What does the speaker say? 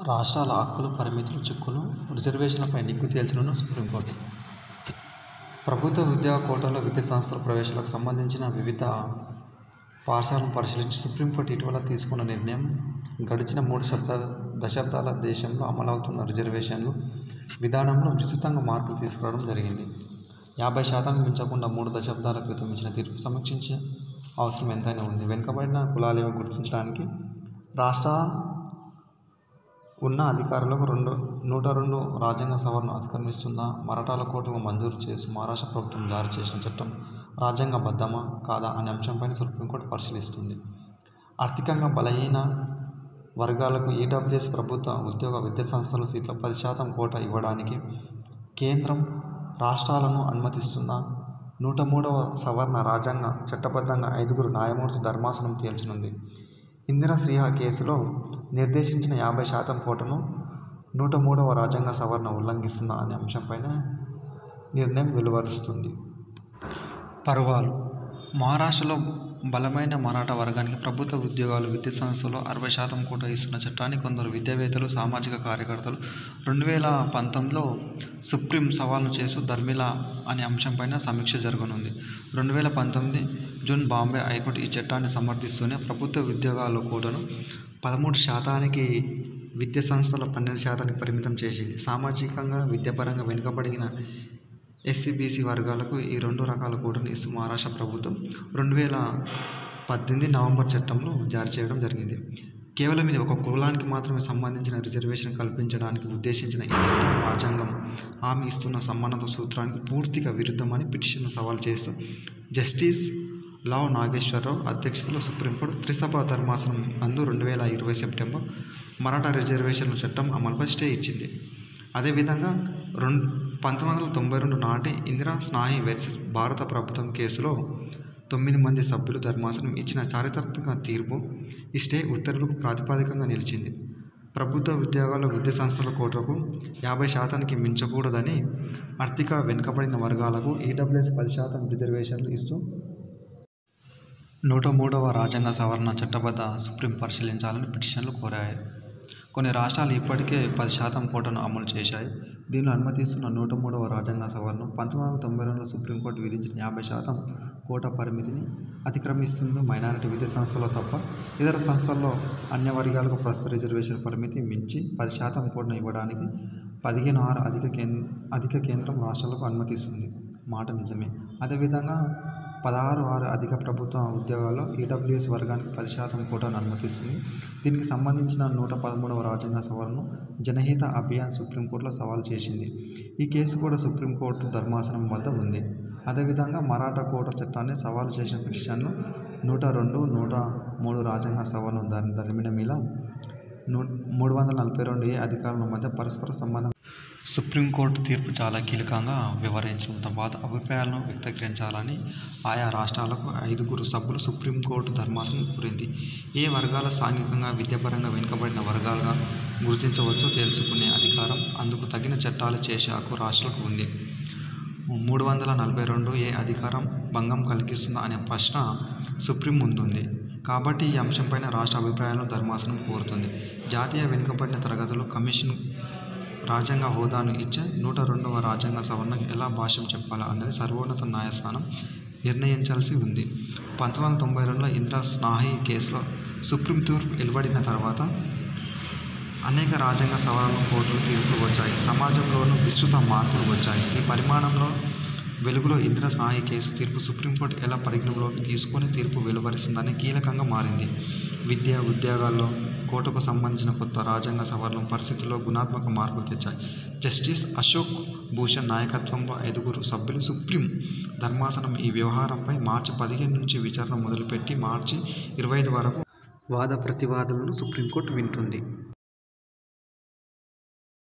రాష్ట్రాల హక్కులు, పరిమితులు, చిక్కులు, రిజర్వేషన్లపై నిగ్గు తేల్చనున్న సుప్రీంకోర్టు ప్రభుత్వ ఉద్యోగ కోటాలో విద్యా సంస్థల ప్రవేశాలకు సంబంధించిన వివిధ పాఠశాలను పరిశీలించి సుప్రీంకోర్టు ఇటీవల తీసుకున్న నిర్ణయం గడిచిన మూడు దశాబ్దాల దేశంలో అమలవుతున్న రిజర్వేషన్ల విధానంలో విస్తృతంగా మార్పులు తీసుకురావడం జరిగింది. యాభై శాతానికి మించకుండా మూడు దశాబ్దాల క్రితం ఇచ్చిన తీర్పు సమీక్షించే అవసరం ఎంతైనా ఉంది. వెనుకబడిన కులాలేవీ గుర్తించడానికి రాష్ట్ర ఉన్న అధికారాలకు నూట రెండు రాజ్యాంగ సవరణ అతిక్రమిస్తుందా? మరాఠాల కోటాను మంజూరు చేస్తూ మహారాష్ట్ర ప్రభుత్వం జారీ చేసిన చట్టం రాజ్యాంగబద్ధమా కాదా అనే అంశంపైనా సుప్రీంకోర్టు పరిశీలిస్తుంది. ఆర్థికంగా బలహీన వర్గాలకు ఈడబ్ల్యూఎస్ ప్రభుత్వ ఉద్యోగ విద్యాసంస్థల్లో సీట్లలో పది శాతం కోటా ఇవ్వడానికి కేంద్రం రాష్ట్రాలను అనుమతిస్తుందా? నూట మూడువ సవరణ రాజ్యాంగ చట్టబద్ధంగా ఐదుగురు న్యాయమూర్తుల ధర్మాసనం తేల్చనుంది. ఇందిరా, సిన్హా కేసులో నిర్దేశించిన యాభై శాతం కోటాను నూట మూడువ రాజ్యాంగ సవరణ ఉల్లంఘిస్తుందా అనే అంశంపైనా నిర్ణయం వెలువరుస్తుంది. పర్వాలు మహారాష్ట్రలో బలమైన మరాఠా వర్గానికి ప్రభుత్వ ఉద్యోగాలు, విద్యాసంస్థల్లో అరవై శాతం కోటా ఇస్తున్న చట్టాన్ని కొందరు విద్యావేత్తలు, సామాజిక కార్యకర్తలు రెండు వేల పంతొమ్మిదిలో సుప్రీంను సవాలు చేస్తూ ధర్మిలా అనే అంశంపైనా సమీక్ష జరగనుంది. రెండు వేల పంతొమ్మిది జూన్ బాంబే హైకోర్టు ఈ చట్టాన్ని సమర్థిస్తూనే ప్రభుత్వ ఉద్యోగాల్లో కోటాను పదమూడు శాతానికి, విద్యాసంస్థల్లో పన్నెండు శాతానికి పరిమితం చేసింది. సామాజికంగా, విద్యాపరంగా వెనుకబడిన ఎస్సీ, బీసీ వర్గాలకు ఈ రెండు రకాల కోటాను ఇస్తూ మహారాష్ట్ర ప్రభుత్వం రెండు వేల పద్దెనిమిది నవంబర్ చట్టంను జారీ చేయడం జరిగింది. కేవలం ఇది ఒక కులానికి మాత్రమే సంబంధించిన రిజర్వేషన్ కల్పించడానికి ఉద్దేశించిన ఈ చట్టం రాజ్యాంగం హామీ ఇస్తున్న సమానత్వ సూత్రానికి పూర్తిగా విరుద్ధమని పిటిషన్ను సవాలు చేస్తూ జస్టిస్ లావు నాగేశ్వరరావు అధ్యక్షతన సుప్రీంకోర్టు త్రిసభ్య ధర్మాసనం నందు రెండు వేల ఇరవై సెప్టెంబర్ మరాఠా రిజర్వేషన్ల చట్టం అమలుపై స్టే ఇచ్చింది. అదేవిధంగా పంతొమ్మిది వందల తొంభై రెండు నాటి ఇందిరా, స్నాహి వర్సెస్ భారత ప్రభుత్వం కేసులో తొమ్మిది మంది సభ్యుల ధర్మాసనం ఇచ్చిన చారిత్రక తీర్పు ఈ స్టే ఉత్తర్వులకు ప్రాతిపదికగా నిలిచింది. ప్రభుత్వ ఉద్యోగాల్లో, విద్యాసంస్థల్లో కోటాకు యాభై శాతానికి మించకూడదని, ఆర్థికంగా వెనుకబడిన వర్గాలకు ఈడబ్ల్యూఎస్ పది శాతం రిజర్వేషన్లు ఇస్తూ నూట మూడువ రాజ్యాంగ సవరణను చట్టబద్ధ సుప్రీం పరిశీలించాలని పిటిషనర్లు కోరాయి. కొన్ని రాష్ట్రాలు ఇప్పటికే పది శాతం కోటాను అమలు చేశాయి. దీనిలో అనుమతిస్తున్న నూట మూడువ రాజ్యాంగ సవరణ పంతొమ్మిది వందల తొంభై రెండులో సుప్రీంకోర్టు విధించిన యాభై శాతం కోటా పరిమితిని అతిక్రమిస్తుంది. మైనారిటీ విద్యాసంస్థల్లో తప్ప ఇతర సంస్థల్లో అన్ని వర్గాలకు ప్రస్తుత రిజర్వేషన్ పరిమితిని మించి పది శాతం కోటాను ఇవ్వడానికి పదిహేను ఆరు అధిక కేంద్రం రాష్ట్రాలకు అనుమతిస్తుంది మాట నిజమే. అదేవిధంగా పదహారు ఆరు అధిక ప్రభుత్వ ఉద్యోగాల్లో ఈడబ్ల్యూఎస్ వర్గానికి పది శాతం కోటాను అనుమతిస్తుంది. దీనికి సంబంధించిన నూట పదమూడువ రాజ్యాంగ సవరణను జనహిత అభియాన్ సుప్రీంకోర్టులో సవాలు చేసింది. ఈ కేసు కూడా సుప్రీంకోర్టు ధర్మాసనం వద్ద ఉంది. అదేవిధంగా మరాఠా కోటా చట్టాన్ని సవాలు చేసిన పిటిషన్ను నూట రెండు, నూట మూడు రాజ్యాంగ సవరణను ధర్మిలా మూడు వందల నలభై రెండు ఏ అధికరణల మధ్య పరస్పర సంబంధం సుప్రీంకోర్టు తీర్పు చాలా కీలకంగా వ్యవహరించడం, తమ వాద అభిప్రాయాలను వ్యక్తీకరించాలని ఆయా రాష్ట్రాలకు ఐదుగురు సభ్యుల సుప్రీంకోర్టు ధర్మాసనం కోరింది. ఏ వర్గాలు సాంఘికంగా, విద్యాపరంగా వెనుకబడిన వర్గాలుగా గుర్తించవచ్చో తేల్చుకునే అధికారం, అందుకు తగిన చట్టాలు చేసే హక్కు రాష్ట్రాలకు ఉంది. మూడు వందల నలభై రెండు ఏ అధికరణం భంగం కలిగిస్తుందా అనే ప్రశ్న సుప్రీం ముందుంది. కాబట్టి ఈ అంశంపైనా రాష్ట్ర అభిప్రాయాలను ధర్మాసనం కోరుతుంది. జాతీయ వెనుకబడిన తరగతుల కమిషన్కు రాజ్యాంగ హోదాను ఇచ్చే నూట రెండువ రాజ్యాంగ సవరణకు ఎలా భాష్యం చెప్పాలా అన్నది సర్వోన్నత న్యాయస్థానం నిర్ణయించాల్సి ఉంది. పంతొమ్మిది వందల తొంభై రెండులో ఇందిరా, స్నాహి కేసులో సుప్రీం తీర్పు వెలువడిన తర్వాత అనేక రాజ్యాంగ సవరణ కోర్టుల తీర్పులు వచ్చాయి. సమాజంలోనూ విస్తృత మార్పులు వచ్చాయి. ఈ పరిణామాల వెలుగులో ఇందిరా, స్నాహి కేసు తీర్పు సుప్రీంకోర్టు ఎలా పరిగణనలోకి తీసుకుని తీర్పు వెలువరిస్తుందనేది కీలకంగా మారింది. విద్య, ఉద్యోగాల్లో కోటాకు సంబంధించిన కొత్త రాజ్యాంగ సవరణలు పరిస్థితుల్లో గుణాత్మక మార్పులు తెచ్చాయి. జస్టిస్ అశోక్ భూషణ్ నాయకత్వంలో ఐదుగురు సభ్యుల సుప్రీం ధర్మాసనం ఈ వ్యవహారంపై మార్చి పదిహేను నుంచి విచారణ మొదలుపెట్టి మార్చి ఇరవై ఐదు వరకు వాద ప్రతివాదనలను సుప్రీంకోర్టు వింటుంది.